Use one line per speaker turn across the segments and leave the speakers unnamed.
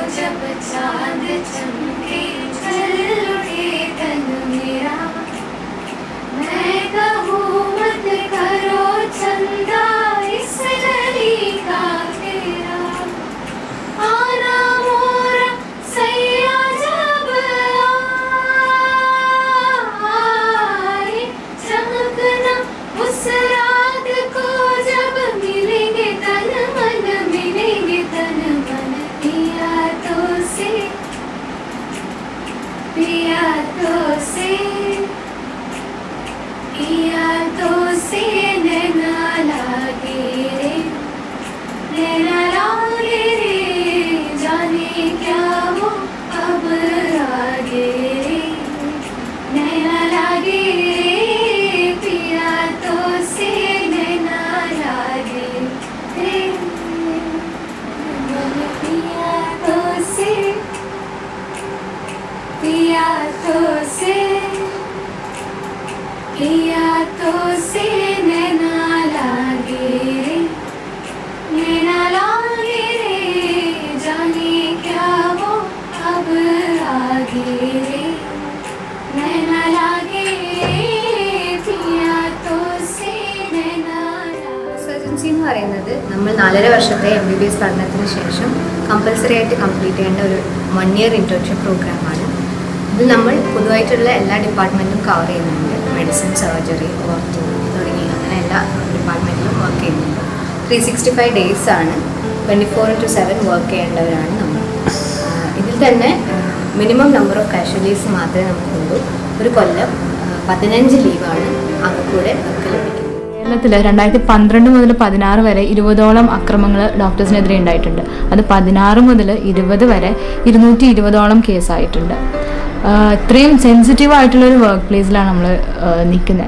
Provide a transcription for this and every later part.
जब चांद चमके चल उठे तन मेरा मैं कहूँ मत करो चंदा इस गली का तेरा आना मोरा सैया जब आए चमकना उस रात को जब मिलेंगे तन मन मिलेंगे तन मन पिया तो से पिया तो से पिया तो से नैना लागे रे नैना लागे रे जाने क्या वो अब आगे रे नैना लागे रे पिया तो से नैना लागे रे पिया तो से पिया तो से पिया तो से नैना लागे रे नैना लागे रे जाने क्या वो अब आगे रे नैना लागे रे पिया तो से नैना लागे
സർജൻസി എന്ന് പറയുന്നത് നമ്മൾ നാലര വർഷത്തെ എം ബി ബി എസ് പഠനത്തിന് ശേഷം കമ്പൽസറി ആയിട്ട് കംപ്ലീറ്റ് ചെയ്യേണ്ട ഒരു വൺ ഇയർ ഇൻറ്റേൺഷിപ്പ് പ്രോഗ്രാമാണ് ഇതിൽ നമ്മൾ പൊതുവായിട്ടുള്ള എല്ലാ ഡിപ്പാർട്ട്മെൻറ്റും കവർ ചെയ്യുന്നുണ്ട് മെഡിസിൻ സർജറി ഓർത്തോ തുടങ്ങി അങ്ങനെ എല്ലാ ഡിപ്പാർട്ട്മെൻറ്റിലും വർക്ക് ചെയ്യുന്നുണ്ട് ത്രീ സിക്സ്റ്റി ഫൈവ് ഡേയ്സ് ആണ് twenty four into seven work ചെയ്യേണ്ടവരാണ് നമ്മൾ ആഹ് ഇതിൽ തന്നെ മിനിമം നമ്പർ ഓഫ് കാഷ്വലീസ് മാത്രമേ നമുക്കുള്ളൂ ഒരു കൊല്ലം ആഹ് പതിനഞ്ച് ലീവാണ് ആകെക്കൂടെ നമുക്ക് ലഭിക്കുന്നത്
കേരളത്തിൽ രണ്ടായിരത്തി പന്ത്രണ്ട് മുതൽ പതിനാറ് വരെ ഇരുപതോളം അക്രമങ്ങൾ ഡോക്ടേഴ്സിനെതിരെ ഉണ്ടായിട്ടുണ്ട് അത് പതിനാറ് മുതൽ ഇരുപത് വരെ ഇരുന്നൂറ്റി ഇരുപതോളം കേസായിട്ടുണ്ട് ആഹ് ഇത്രയും സെൻസിറ്റീവ് ആയിട്ടുള്ള ഒരു വർക്ക് പ്ലേസിലാണ് നമ്മൾ നിൽക്കുന്നത്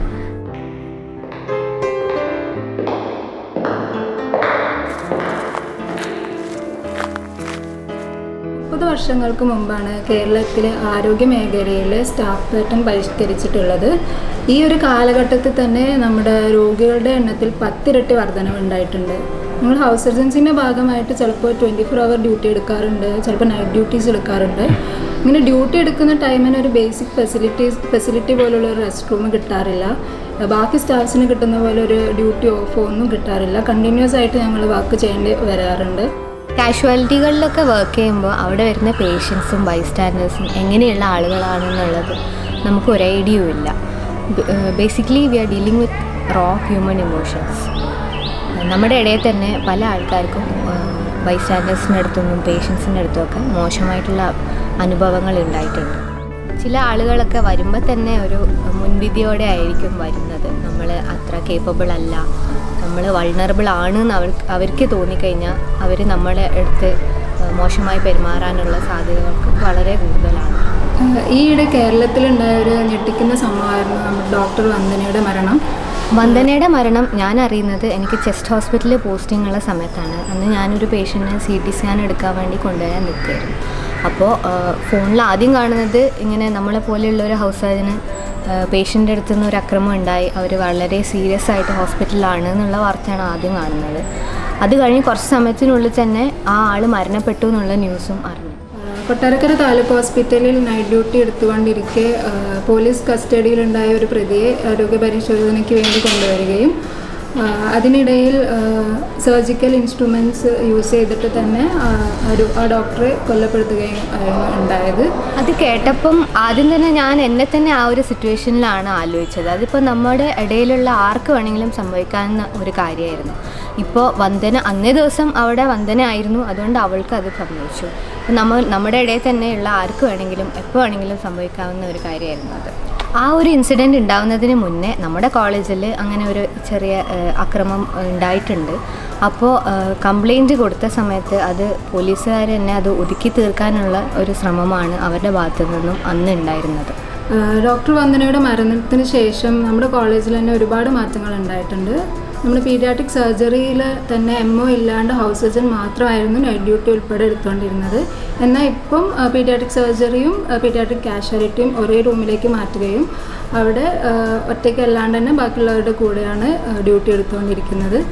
മുപ്പത് വർഷങ്ങൾക്ക് മുമ്പാണ് കേരളത്തിലെ ആരോഗ്യ മേഖലയിലെ സ്റ്റാഫ് പാറ്റേൺ പരിഷ്കരിച്ചിട്ടുള്ളത് ഈ ഒരു കാലഘട്ടത്തിൽ തന്നെ നമ്മുടെ രോഗികളുടെ എണ്ണത്തിൽ പത്തിരട്ടി വർധനവ് ഉണ്ടായിട്ടുണ്ട് നമ്മൾ ഹൗസ് സർജൻസിൻ്റെ ഭാഗമായിട്ട് ചിലപ്പോൾ ട്വൻറ്റി ഫോർ അവർ ഡ്യൂട്ടി എടുക്കാറുണ്ട് ചിലപ്പോൾ നൈറ്റ് ഡ്യൂട്ടീസ് എടുക്കാറുണ്ട് ഇങ്ങനെ ഡ്യൂട്ടി എടുക്കുന്ന ടൈമിന് ഒരു ബേസിക് ഫെസിലിറ്റീസ് ഫെസിലിറ്റി പോലുള്ള ഒരു റെസ്റ്റ് റൂം കിട്ടാറില്ല ബാക്കി സ്റ്റാഫ്സിന് കിട്ടുന്ന പോലെ ഒരു ഡ്യൂട്ടി ഓഫോ ഒന്നും കിട്ടാറില്ല കണ്ടിന്യൂസ് ആയിട്ട് ഞങ്ങൾ വർക്ക് ചെയ്യേണ്ടി വരാറുണ്ട്
കാഷ്വാലിറ്റികളിലൊക്കെ വർക്ക് ചെയ്യുമ്പോൾ അവിടെ വരുന്ന പേഷ്യൻസും ബൈസ്റ്റാൻഡേഴ്സും എങ്ങനെയുള്ള ആളുകളാണെന്നുള്ളത് നമുക്ക് ഒരു ഐഡിയയും ഇല്ല basically we are dealing with raw human emotions നമ്മുടെ ഇടയിൽ തന്നെ പല ആൾക്കാർക്കും ബൈസ്റ്റാൻഡേഴ്സിൻ്റെ അടുത്തൊന്നും പേഷ്യൻസിൻ്റെ അടുത്തുമൊക്കെ മോശമായിട്ടുള്ള അനുഭവങ്ങൾ ഉണ്ടായിട്ടുണ്ട് ചില ആളുകളൊക്കെ വരുമ്പോൾ തന്നെ ഒരു മുൻവിധിയോടെ ആയിരിക്കും വരുന്നത് നമ്മൾ അത്ര കേപ്പബിൾ അല്ല നമ്മൾ വൾണറബിൾ ആണ് എന്ന് അവർക്ക് അവർക്ക് തോന്നിക്കഴിഞ്ഞാൽ അവർ നമ്മളെ അടുത്ത് മോശമായി പെരുമാറാനുള്ള സാധ്യതകൾക്ക് വളരെ കൂടുതലാണ്
ആഹ് ഈയിടെ കേരളത്തിലുണ്ടായ ഒരു ഞെട്ടിക്കുന്ന സംഭവമായിരുന്നു നമ്മുടെ ഡോക്ടർ വന്ദനയുടെ മരണം
വന്ദനയുടെ മരണം ഞാൻ അറിയുന്നത് എനിക്ക് ചെസ്റ്റ് ഹോസ്പിറ്റലിൽ പോസ്റ്റിംഗ് ഉള്ള സമയത്താണ് അന്ന് ഞാനൊരു പേഷ്യൻറ്റിനെ സി ടി സ്കാൻ എടുക്കാൻ വേണ്ടി കൊണ്ടുവരാൻ നിൽക്കുകയായിരുന്നു അപ്പോൾ ഫോണിൽ ആദ്യം കാണുന്നത് ഇങ്ങനെ നമ്മളെ പോലെയുള്ള ഒരു ഹൗസ് സർജന് പേഷ്യൻ്റെ അടുത്ത് നിന്ന് ഒരു അക്രമം ഉണ്ടായി അവർ വളരെ സീരിയസ് ആയിട്ട് ഹോസ്പിറ്റലിലാണ് എന്നുള്ള വാർത്തയാണ് ആദ്യം കാണുന്നത് അത് കഴിഞ്ഞ് കുറച്ച് സമയത്തിനുള്ളിൽ തന്നെ ആ ആൾ മരണപ്പെട്ടു എന്നുള്ള ന്യൂസും അറിഞ്ഞു
ആഹ് കൊട്ടാരക്കര താലൂക്ക് ഹോസ്പിറ്റലിൽ നൈറ്റ് ഡ്യൂട്ടി എടുത്തുകൊണ്ടിരിക്കെ ആഹ് പോലീസ് കസ്റ്റഡിയിലുണ്ടായ ഒരു പ്രതിയെ ആരോഗ്യ പരിശോധനയ്ക്ക് വേണ്ടി കൊണ്ടുവരികയും ആഹ് അതിനിടയിൽ സർജിക്കൽ ഇൻസ്ട്രുമെൻറ്റ്സ് യൂസ് ചെയ്തിട്ട് തന്നെ ആഹ് ഒരു ആ ഡോക്ടറെ കൊല്ലപ്പെടുത്തുകയും ആയിരുന്നു ഉണ്ടായത്
അത് കേട്ടപ്പം ആദ്യം തന്നെ ഞാൻ എന്നെ തന്നെ ആ ഒരു സിറ്റുവേഷനിലാണ് ആലോചിച്ചത് അതിപ്പോൾ നമ്മുടെ ഇടയിലുള്ള ആർക്ക് വേണമെങ്കിലും സംഭവിക്കാവുന്ന ഒരു കാര്യമായിരുന്നു ഇപ്പോൾ വന്ദന അന്നേ ദിവസം അവിടെ വന്ദന ആയിരുന്നു അതുകൊണ്ട് അവൾക്ക് അത് സംഭവിച്ചു അപ്പോൾ നമ്മൾ നമ്മുടെ ഇടയിൽ തന്നെയുള്ള ആർക്ക് വേണമെങ്കിലും എപ്പോൾ വേണമെങ്കിലും സംഭവിക്കാവുന്ന ഒരു കാര്യമായിരുന്നു അത് ആ ഒരു ഇൻസിഡൻറ്റ് ഉണ്ടാവുന്നതിന് മുന്നേ നമ്മുടെ കോളേജിൽ അങ്ങനെ ഒരു ചെറിയ ഏഹ്, അക്രമം ഉണ്ടായിട്ടുണ്ട് അപ്പോൾ കംപ്ലൈൻറ്റ് കൊടുത്ത സമയത്ത് അത് പോലീസുകാർ തന്നെ അത് ഒതുക്കി തീർക്കാനുള്ള ഒരു ശ്രമമാണ് അവരുടെ ഭാഗത്തു നിന്നും അന്ന് ഉണ്ടായിരുന്നത്
ആഹ് ഡോക്ടർ വന്ദനയുടെ മരണത്തിന് ശേഷം നമ്മുടെ കോളേജിൽ തന്നെ ഒരുപാട് മാറ്റങ്ങൾ ഉണ്ടായിട്ടുണ്ട് നമ്മുടെ പീഡിയാട്രിക് സർജറിയിൽ തന്നെ എം ഒ ഇല്ലാണ്ട് ഹൗസ് സർജൻ മാത്രമായിരുന്നു നൈറ്റ് ഡ്യൂട്ടി ഉൾപ്പെടെ എടുത്തുകൊണ്ടിരുന്നത് എന്നാൽ ഇപ്പം പീഡിയാട്രിക് സർജറിയും പീഡിയാട്രിക് കാഷ്വാലിറ്റിയും ഒരേ റൂമിലേക്ക് മാറ്റുകയും അവിടെ ആഹ് ഒറ്റയ്ക്ക് അല്ലാണ്ട് തന്നെ ബാക്കിയുള്ളവരുടെ കൂടെയാണ് ഡ്യൂട്ടി എടുത്തുകൊണ്ടിരിക്കുന്നത്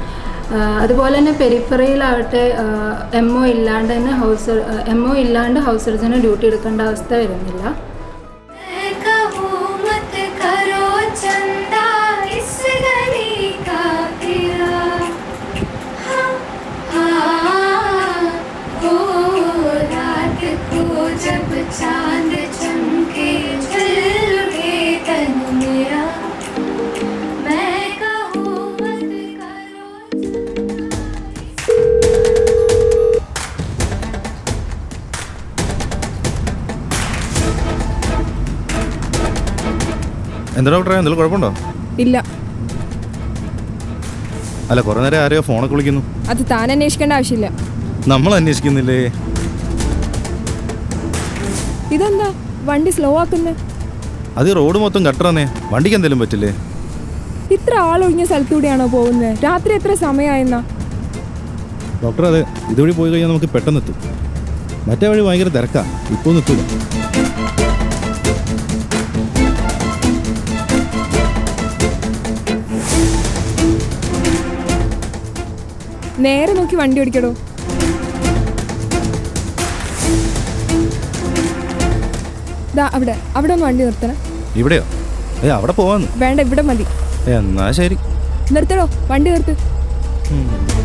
ആ, അതുപോലെ തന്നെ പെരിഫറിയിലാവട്ടെ എം ഒ ഇല്ലാണ്ട് തന്നെ ഹൗസ് എം ഒ ഇല്ലാണ്ട് ഹൗസ് സർജന് ഡ്യൂട്ടി എടുക്കേണ്ട അവസ്ഥ വരുന്നില്ല
मैं कहूँ मत करो चंदा इस गली का तेरा हाँ, हाँ, ओ रात को जब चांद चमके चल उठे तन मेरा मैं कहूँ मत करो
എന്താ ഡോക്ടറെ എന്തെങ്കിലും കുഴപ്പമുണ്ടോ
ഇല്ല
അല്ല കുറേ നേരം ആരെയോ ഫോണൊക്കെ വിളിക്കുന്നു
അത് താൻ അന്വേഷിക്കേണ്ട ആവശ്യമില്ല
നമ്മൾ അന്വേഷിക്കുന്നില്ലേ
ഇതെന്താ വണ്ടി സ്ലോ ആക്കുന്നത്
അത് ഈ റോഡ് മൊത്തം കട്ടറന്നേ വണ്ടിക്ക് എന്തെങ്കിലും പറ്റില്ലേ
ഇത്ര ആളൊഴിഞ്ഞ സ്ഥലത്തൂടെയാണോ പോകുന്നത് രാത്രി എത്ര സമയമായെന്നാ
ഡോക്ടർ അതെ ഇതുവഴി പോയി കഴിഞ്ഞാൽ നമുക്ക് പെട്ടെന്ന് എത്തും മറ്റേ വഴി ഭയങ്കര തിരക്കാ ഇപ്പോൾ നിൽക്കില്ല
നേരെ നോക്കി വണ്ടി ഓടിക്കടോ ദാ അവിടെ അവിടെ ഒന്ന് വണ്ടി നിർത്തണം
ഇവിടെയോ ഏ അവിടെ പോവാന്ന്
വേണ്ട ഇവിടെ മതി
എന്നാ ശരി
നിർത്തടോ വണ്ടി നിർത്ത്
ഉം.